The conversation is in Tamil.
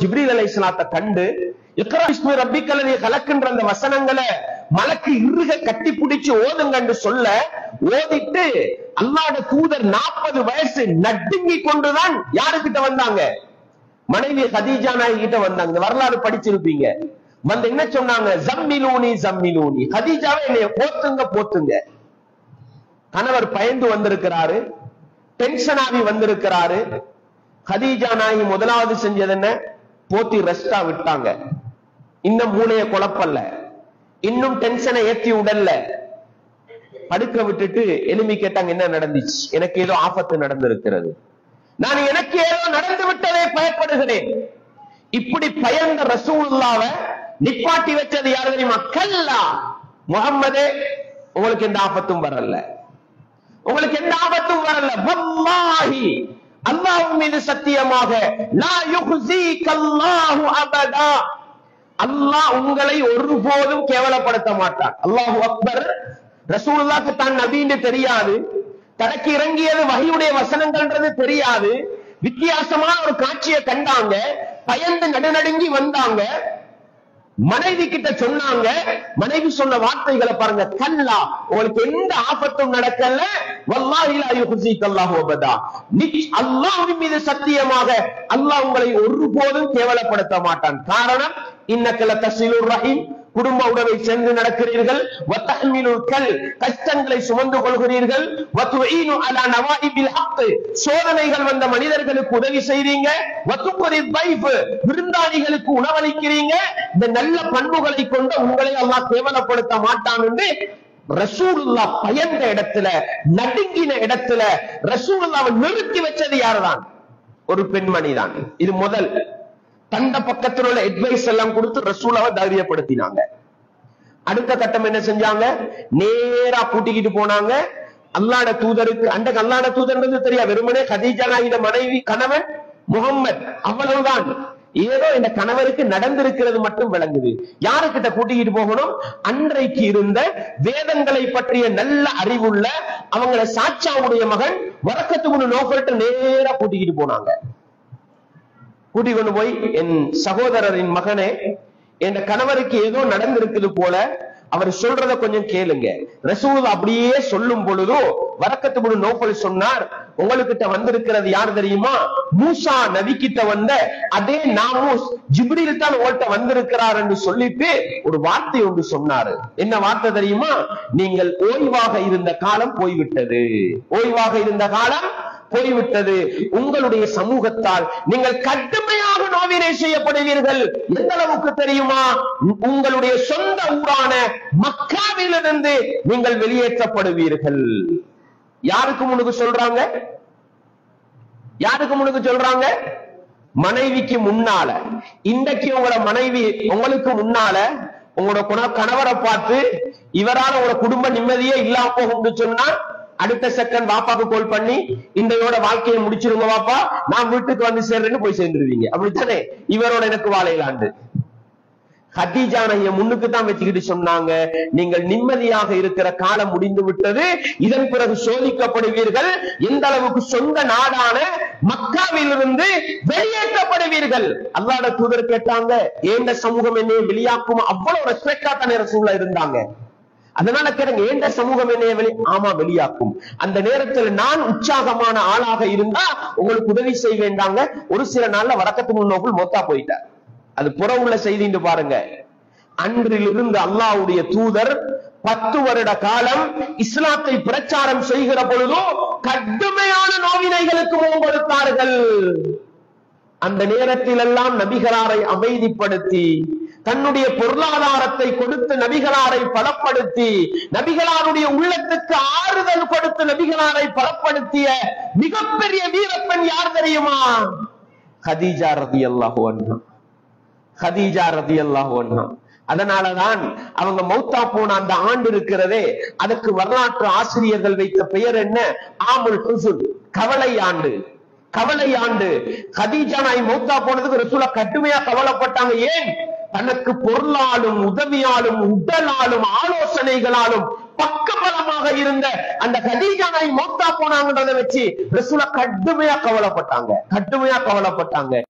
ஜிப்ரீல் அலைஹிஸ்ஸலாத்தை கண்டு இக்ரா பிஸ்மி ரப்பிக்கல்லதி கலக்கின்ற அந்த வசனங்களை மலக்கு இறுக கட்டி பிடிச்சு ஓதுங்கன்னு சொல்ல ஓதிட்டு அல்லாஹ்வுடைய தூதர் நாற்பது வயசு நடுங்கி கொண்டுதான் யாருக்கிட்ட வந்தாங்க மனைவி ஹதீஜா நாயகி கிட்ட வந்தாங்க இந்த வரலாறு படிச்சிருப்பீங்க வந்து என்ன சொன்னாங்க ஜம்மிலூனி ஜம்மிலூனி ஹதீஜாவை என்னைய போத்துங்க போத்துங்க கணவர் பயந்து வந்திருக்கிறாரு டென்ஷன் ஆகி வந்திருக்கிறாரு ஹதீஜா நாயகி முதலாவது செஞ்சது என்ன போத்தி ரெஸ்டா விட்டாங்க இன்னும் மூளைய குழப்பல்ல இன்னும் டென்ஷனை ஏத்தி உடல்ல படுக்க விட்டுட்டு எலும்பி கேட்டாங்க என்ன நடந்துச்சு எனக்கு ஏதோ ஆபத்து நடந்திருக்கிறது நான் எனக்கு ஏதோ நடந்து விட்டதை பயப்படுகிறேன் இப்படி பயந்த ரசூலுல்லாவை நிப்பாட்டி வச்சது யாரு தெரியுமா கல்லா முகம்மதே உங்களுக்கு எந்த ஆபத்தும் வரல உங்களுக்கு எந்த ஆபத்தும் வரல வல்லாஹி அல்லாஹ் மீது சத்தியமாக லா யுஹ்ஸீக அல்லாஹு அபதா அல்லாஹ் உங்களை ஒருபோதும் கேவலப்படுத்த மாட்டான் அல்லாஹு அக்பர் ரசூலுல்லாஹ்க்கு தான் நபின்னு தெரியாது தனக்கு இறங்கியது வகையுடைய வசனங்கள்ன்றது தெரியாது வித்தியாசமான ஒரு காட்சியை கண்டாங்க பயந்து நடுநடுங்கி வந்தாங்க மனைவி கிட்ட சொன்னாங்க மனைவி சொன்ன வார்த்தைகளை பாருங்க கல்லா உங்களுக்கு எந்த ஆபத்தும் நடக்கல வல்லாஹி லா யுஹ்ஸீக அல்லாஹு அபதா நிச்- அல்லாஹ்வின் மீது சத்தியமாக அல்லாஹ் உங்களை ஒருபோதும் கேவலப்படுத்த மாட்டான் காரணம் இன்னக்கல தஸ்ஸிலுர் ரஹீம் குடும்ப உறவை சென்று நடக்கிறீர்கள் வத்தஹ்மிலுல் கல் கஷ்டங்களை சுமந்து கொள்கிறீர்கள் வத்துஈனு அலா நவாயிபில் ஹக் சோதனைகள் வந்த மனிதர்களுக்கு உதவி செய்றீங்க வத்துக்குரி பைஃப் விருந்தாளிகளுக்கு உணவளிக்கிறீங்க இந்த நல்ல பண்புகளை கொண்ட உங்களை அல்லாஹ் கேவலப்படுத்த மாட்டான் என்று ரசூலுல்லா பயந்த இடத்துல நடுங்கின இடத்துல ரசூலுல்லாவை நிறுத்தி வச்சது யாருதான் ஒரு பெண்மணி தான் இது முதல் தந்த பக்கத்தில் உள்ள அட்வைஸ் எல்லாம் கொடுத்து ரசூலாவை தைரியப்படுத்தினாங்க அடுத்த கட்டம் என்ன செஞ்சாங்க நேரா கூட்டிக்கிட்டு போனாங்க அல்லாட தூதருக்கு அந்த அல்லாட தூதர்ன்றது தெரியா வெறுமனே கதீஜா நாயிட மனைவி கணவன் முகம்மது அவ்வளவுதான் ஏதோ இந்த கணவருக்கு நடந்திருக்கிறது மட்டும் விளங்குது யாருக்கிட்ட கூட்டிக்கிட்டு போகணும் அன்றைக்கு இருந்த வேதங்களை பற்றிய நல்ல அறிவுள்ள அவங்கள சாச்சாவுடைய மகன் வரக்கத்துக்கு நோக்கல்ட்டு நேரா கூட்டிக்கிட்டு போனாங்க கூட்டிக் கொண்டு போய் என் சகோதரரின் மகனே என் கணவருக்கு ஏதோ நடந்திருக்குது போல அவர் சொல்றத கொஞ்சம் கேளுங்க ரசூல் அப்படியே சொல்லும் பொழுதோ வரக்கத்து நோக்கல் சொன்னார் உங்களுக்கிட்ட வந்திருக்கிறது யார் தெரியுமா மூசா நபி கிட்ட வந்த அதே நாமூஸ் ஜிப்ரீல் தான் உங்கள்கிட்ட வந்திருக்கிறார் என்று சொல்லிட்டு ஒரு வார்த்தை ஒன்று சொன்னாரு என்ன வார்த்தை தெரியுமா நீங்கள் ஓய்வாக இருந்த காலம் போய்விட்டது ஓய்வாக இருந்த காலம் போய்விட்டது உங்களுடைய சமூகத்தால் நீங்கள் கடுமையாக நோவினை செய்யப்படுவீர்கள் எந்த அளவுக்கு தெரியுமா உங்களுடைய சொந்த ஊரான மக்காவிலிருந்து நீங்கள் வெளியேற்றப்படுவீர்கள் யாருக்கு முன்னுக்கு சொல்றாங்க யாருக்கு முன்னுக்கு சொல்றாங்க மனைவிக்கு முன்னால இன்றைக்கு உங்களோட மனைவி உங்களுக்கு முன்னால உங்களோட குண- கணவரை பார்த்து இவரால உங்களோட குடும்ப நிம்மதியே இல்லாம போகும்னு சொன்னா அடுத்த செகண்ட் வாப்பாக்கு கால் பண்ணி இன்றையோட வாழ்க்கையை முடிச்சிருங்க வாப்பா நான் வீட்டுக்கு வந்து சேர்றேன்னு போய் சேர்ந்துருவீங்க அப்படித்தானே இவரோட எனக்கு வாழையிலாண்டு ஹதீஜானைய முன்னுக்கு தான் வச்சுக்கிட்டு சொன்னாங்க நீங்கள் நிம்மதியாக இருக்கிற காலம் முடிந்து விட்டது இதன் பிறகு சோதிக்கப்படுவீர்கள் எந்த அளவுக்கு சொந்த நாடான மக்காவிலிருந்து வெளியேற்றப்படுவீர்கள் அல்லாட தூதர் கேட்டாங்க ஏண்ட சமூகம் என்னைய வெளியாக்கும் அவ்வளவு ரெஸ்பெக்டா தானே ரசூலா இருந்தாங்க அதனால கேளுங்க ஏண்ட சமூகம் என்னைய வெளி ஆமா வெளியாக்கும் அந்த நேரத்தில் நான் உற்சாகமான ஆளாக இருந்தா உங்களுக்கு உதவி செய்ய வேண்டாங்க ஒரு சில நாள்ல வரக்கத்து முன்னோக்குள் மொத்தா போயிட்டார் அது புற உள்ள செய்தின்னு பாருங்க அன்றிலிருந்து அல்லாஹ்வுடைய தூதர் பத்து வருட காலம் இஸ்லாத்தை பிரச்சாரம் செய்கிற பொழுதோ கடுமையான நோவினைகளுக்கு முகம் கொடுத்தார்கள் அந்த நேரத்தில் எல்லாம் நபிகளாரை அமைதிப்படுத்தி தன்னுடைய பொருளாதாரத்தை கொடுத்து நபிகளாரை பலப்படுத்தி நபிகளாருடைய உள்ளத்துக்கு ஆறுதல் கொடுத்து நபிகளாரை பலப்படுத்திய மிகப்பெரிய வீரப்பெண் யார் தெரியுமா ஹதீஜா ரதியல்லாஹு அன்ஹா ஹதீஜா ரதியல்லாஹு அன்ஹா அதனாலதான் அவங்க மௌத்தா போன அந்த ஆண்டு இருக்கிறதே அதுக்கு வரலாற்று ஆசிரியர்கள் வைத்த பெயர் என்ன ஆமுல் ஹுசுன் கவலை ஆண்டு கவலை ஆண்டு ஹதீஜா நாய் மௌத்தா போனதுக்கு ரசூலா கடுமையா கவலைப்பட்டாங்க ஏன் தனக்கு பொருளாலும் உதவியாலும் உடலாலும் ஆலோசனைகளாலும் பக்கபலமாக இருந்த அந்த கதீஜா நாய் மௌத்தா போனாங்கன்றதை வச்சு ரசூலா கடுமையா கவலைப்பட்டாங்க கடுமையா கவலைப்பட்டாங்க